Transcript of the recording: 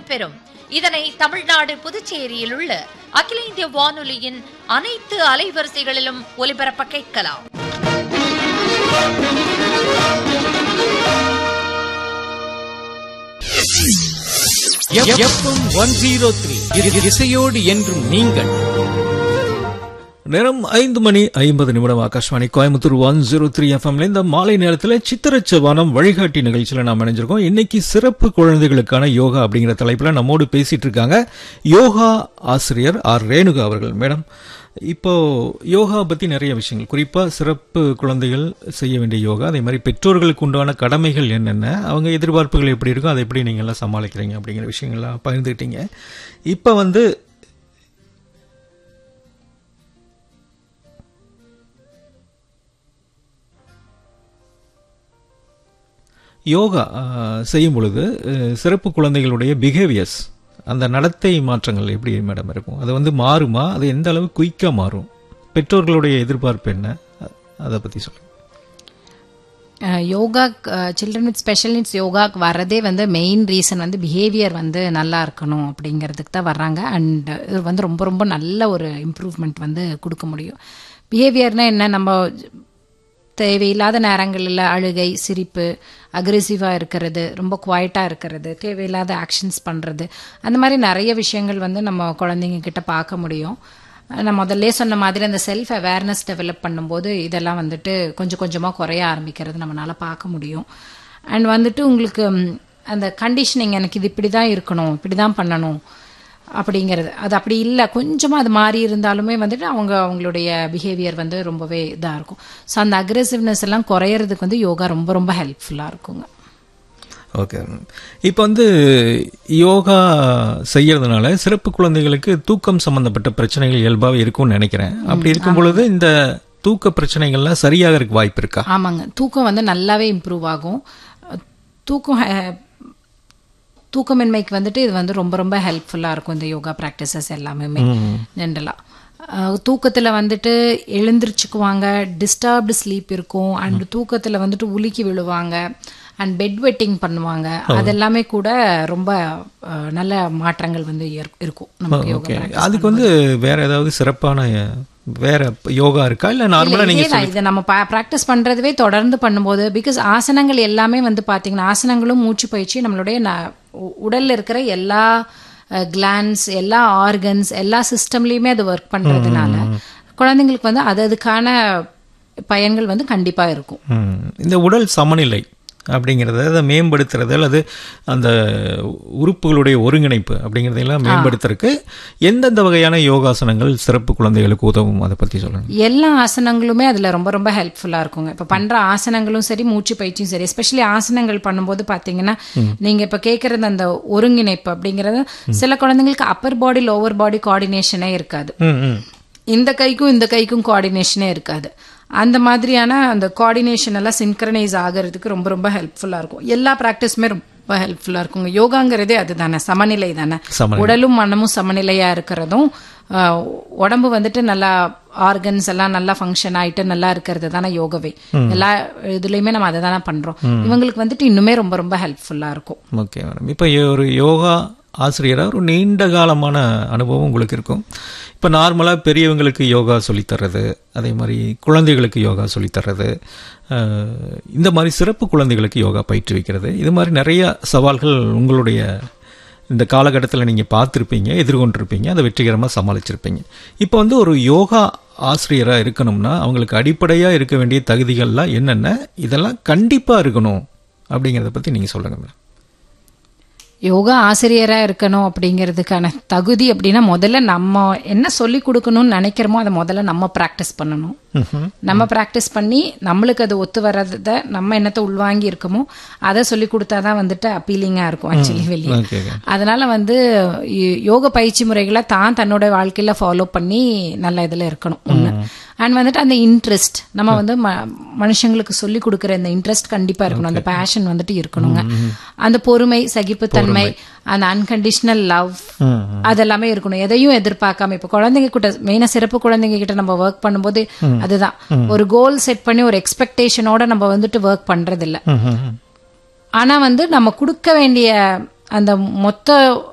இடம்பெறும் இதனை தமிழ்நாடு புதுச்சேரியில் உள்ள அகில இந்திய வானொலியின் அனைத்து அலைவரிசைகளிலும் ஒலிபரப்ப கேட்கலாம் எஃப்எம் ஒன் ஜீரோ த்ரீ இசையோடு என்றும் நீங்கள் நேரம் ஐந்து மணி ஐம்பது நிமிடம் Akashvani Coimbatore one zero three எஃப்எம்ல இந்த மாலை நேரத்தில் சித்திரச்சவானம் வழிகாட்டி நிகழ்ச்சியில் நாம் இணைஞ்சிருக்கோம் இன்னைக்கு சிறப்பு குழந்தைகளுக்கான யோகா அப்படிங்கிற தலைப்பில் நம்மோடு பேசிட்டு இருக்காங்க யோகா ஆசிரியர் ஆர் ரேணுகா அவர்கள் மேடம் இப்போ யோகா பத்தி நிறைய விஷயங்கள் குறிப்பா சிறப்பு குழந்தைகள் செய்ய வேண்டிய யோகா அதே மாதிரி பெற்றோர்களுக்கு உண்டான கடமைகள் என்னென்ன அவங்க எதிர்பார்ப்புகள் எப்படி இருக்கும் அதை எப்படி நீங்க எல்லாம் சமாளிக்கிறீங்க அப்படிங்கிற விஷயங்கள்லாம் பகிர்ந்துக்கிட்டீங்க இப்போ வந்து யோகா அஹ், செய்யும் பொழுது அஹ், சிறப்பு குழந்தைகளுடைய பிஹேவியர்ஸ் அந்த நடத்தை மாற்றங்கள் எப்படி மேடம் இருக்கும் அது வந்து மாறுமா அது எந்த அளவு குயிக்கா மாறும் பெற்றோர்களுடைய எதிர்பார்ப்பு என்ன அ- அதை பத்தி சொல்லுங்க yoga children with special needs யோகாக்கு வர்றதே வந்து மெயின் ரீசன் வந்து பிஹேவியர் வந்து நல்லா இருக்கணும் அப்படிங்கிறதுக்கு தான் வர்றாங்க அண்ட் இது வந்து ரொம்ப ரொம்ப நல்ல ஒரு இம்ப்ரூவ்மெண்ட் வந்து கொடுக்க முடியும் பிஹேவியர்னா என்ன நம்ம தேவையில்லாத நேரங்களில் அழுகை சிரிப்பு அக்ரெசிவாக இருக்கிறது ரொம்ப குவாய்ட்டாக இருக்கிறது தேவையில்லாத ஆக்ஷன்ஸ் பண்ணுறது அந்த மாதிரி நிறைய விஷயங்கள் வந்து நம்ம குழந்தைங்க கிட்ட பார்க்க முடியும் நான் முதல்ல சொன்ன மாதிரி அந்த செல்ஃப் அவேர்னஸ் டெவலப் பண்ணும்போது இதெல்லாம் வந்துட்டு கொஞ்சம் கொஞ்சமாக குறைய ஆரம்பிக்கிறது நம்மளால பார்க்க முடியும் அண்ட் வந்துட்டு உங்களுக்கு ம், அந்த கண்டிஷனிங் எனக்கு இது இப்படி தான் இருக்கணும் இப்படி தான் பண்ணணும் அப்படிங்கிறது அது அப்படி இல்லை கொஞ்சமாக அது மாறி இருந்தாலுமே வந்துட்டு அவங்க அவங்களுடைய பிஹேவியர் வந்து ரொம்பவே இதாக இருக்கும் ஸோ அந்த அக்ரெசிவ்னஸ் எல்லாம் குறையறதுக்கு வந்து யோகா ரொம்ப ரொம்ப ஹெல்ப்ஃபுல்லாக இருக்குங்க ஓகே இப்போ வந்து யோகா செய்யறதுனால சிறப்பு குழந்தைகளுக்கு தூக்கம் சம்பந்தப்பட்ட பிரச்சனைகள் இயல்பாகவே இருக்கும்னு நினைக்கிறேன் அப்படி இருக்கும் பொழுது இந்த தூக்க பிரச்சனைகள்லாம் சரியாகிறதுக்கு வாய்ப்பு இருக்கா ஆமாங்க தூக்கம் வந்து நல்லாவே இம்ப்ரூவ் ஆகும் தூக்கம் அஹ், தூக்கமின்மைக்கு வந்துட்டு இது வந்து ரொம்ப ரொம்ப ஹெல்ப்ஃபுல்லாக இருக்கும் இந்த யோகா ப்ராக்டிசஸ் எல்லாமே ஜென்ரலாக தூக்கத்தில் வந்துட்டு எழுந்திரிச்சுக்குவாங்க டிஸ்டர்ப்டு ஸ்லீப் இருக்கும் அண்ட் தூக்கத்தில் வந்துட்டு உலுக்கி விழுவாங்க அண்ட் பெட் வெட்டிங் பண்ணுவாங்க அதெல்லாமே கூட ரொம்ப அஹ், நல்ல மாற்றங்கள் வந்து ஏற்- இருக்கும் நமக்கு யோகா ஓகே அதுக்கு வந்து வேற ஏதாவது சிறப்பான வேற யோகா இருக்கா இல்ல நார்மலா நீங்க இதேதான் இதை நம்ம ப்ராக்டிஸ் பண்றதுவே தொடர்ந்து பண்ணும்போது பிகாஸ் ஆசனங்கள் எல்லாமே வந்து பாத்தீங்கன்னா ஆசனங்களும் மூச்சு பயிற்சி நம்மளுடைய ந- உ- உடல்ல இருக்கிற எல்லா கிளான்ஸ் எல்லா ஆர்கன்ஸ் எல்லா சிஸ்டம்லயுமே அது ஒர்க் பண்றதுனால குழந்தைங்களுக்கு வந்து அது அதுக்கான பயன்கள் வந்து கண்டிப்பா இருக்கும் ம். இந்த உடல் சமநிலை அப்படிங்கிறத அதை மேம்படுத்துறது அல்லது அந்த உறுப்புகளுடைய ஒருங்கிணைப்பு அப்படிங்கிறதையெல்லாம் மேம்படுத்துறதுக்கு எந்தெந்த வகையான யோகாசனங்கள் சிறப்பு குழந்தைகளுக்கு உதவும் அதை பத்தி சொல்லுங்க எல்லா ஆசனங்களுமே அதுல ரொம்ப ரொம்ப ஹெல்ப்ஃபுல்லா இருக்குங்க இப்ப பண்ற ஆசனங்களும் சரி மூச்சு பயிற்சியும் சரி எஸ்பெஷலி ஆசனங்கள் பண்ணும்போது பாத்தீங்கன்னா நீங்க இப்ப கேக்குறது அந்த ஒருங்கிணைப்பு அப்படிங்கறது சில குழந்தைங்களுக்கு அப்பர் பாடி லோவர் பாடி கோஆர்டினேஷனே இருக்காது ம் ம் இந்த கைக்கும் இந்த கைக்கும் கோஆர்டினேஷனே இருக்காது அந்த மாதிரியான அந்த கோஆர்டினேஷன் எல்லாம் சின்க்ரனைஸ் ஆகிறதுக்கு ரொம்ப ரொம்ப ஹெல்ப்ஃபுல்லா இருக்கும் எல்லா ப்ராக்டிஸுமே ரொம்ப ஹெல்ப்ஃபுல்லா இருக்குங்க யோகாங்கிறதே அதுதானே சமநிலை தானே சமநிலை. உடலும் மனமும் சமநிலையா இருக்கிறதும் ஆஹ், உடம்பு வந்துட்டு நல்லா ஆர்கன்ஸ் எல்லாம் நல்லா ஃபங்க்ஷன் ஆயிட்டு நல்லா இருக்கிறது தானே யோகவே எல்லா இதுலயுமே நம்ம அதை தானே பண்றோம் இவங்களுக்கு வந்துட்டு இன்னுமே ரொம்ப ரொம்ப ஹெல்ப்ஃபுல்லா இருக்கும் ஓகே மேடம் இப்போ ஒரு யோகா ஆசிரியராக ஒரு நீண்ட காலமான அனுபவம் உங்களுக்கு இருக்கும் இப்போ நார்மலாக பெரியவங்களுக்கு யோகா சொல்லித்தர்றது அதே மாதிரி குழந்தைகளுக்கு யோகா சொல்லித்தர்றது அஹ், இந்த மாதிரி சிறப்பு குழந்தைகளுக்கு யோகா பயிற்றுவிக்கிறது இது மாதிரி நிறைய சவால்கள் உங்களுடைய இந்த காலகட்டத்தில் நீங்கள் பார்த்துருப்பீங்க எதிர்கொண்டிருப்பீங்க அதை வெற்றிகரமாக சமாளிச்சிருப்பீங்க இப்போ வந்து ஒரு யோகா ஆசிரியராக இருக்கணும்னா அவங்களுக்கு அடிப்படையாக இருக்க வேண்டிய தகுதிகள்லாம் என்னென்ன இதெல்லாம் கண்டிப்பாக இருக்கணும் அப்படிங்கிறத பற்றி நீங்கள் சொல்லுங்கள் மேடம் யோகா ஆசிரியரா இருக்கணும் அப்படிங்கிறதுக்கான தகுதி அப்படின்னா முதல்ல நம்ம என்ன சொல்லி கொடுக்கணும்னு நினைக்கிறோமோ அதை முதல்ல நம்ம ப்ராக்டிஸ் பண்ணணும் நம்ம ப்ராக்டிஸ் பண்ணி நம்மளுக்கு அது ஒத்து வர்றத நம்ம என்னத்தை உள்வாங்கி இருக்கோமோ அதை சொல்லி கொடுத்தாதான் வந்துட்டு அப்பீலிங்கா இருக்கும் ஆக்சுவலி வெளியே ஓகே ஓகே அதனால வந்து யோ- யோக பயிற்சி முறைகளை தான் தன்னோட வாழ்க்கையில ஃபாலோ பண்ணி நல்ல இதுல இருக்கணும் ஒண்ணு அண்ட் வந்துட்டு அந்த இன்ட்ரெஸ்ட் நம்ம வந்து ம- மனுஷங்களுக்கு சொல்லி கொடுக்குற இந்த இன்ட்ரெஸ்ட் கண்டிப்பா இருக்கணும் அந்த பேஷன் வந்துட்டு இருக்கணுங்க அந்த பொறுமை சகிப்புத்தன்மை அந்த அன்கண்டிஷனல் லவ் அதெல்லாமே இருக்கணும் எதையும் எதிர்பார்க்காம இப்ப குழந்தைங்க கிட்ட மெயினா சிறப்பு குழந்தைங்க கிட்ட நம்ம ஒர்க் பண்ணும்போது அதுதான் ஒரு கோல் செட் பண்ணி ஒரு எக்ஸ்பெக்டேஷனோட நம்ம வந்துட்டு ஒர்க் பண்றது இல்ல ஆனா வந்து நம்ம கொடுக்க வேண்டிய அந்த மொத்த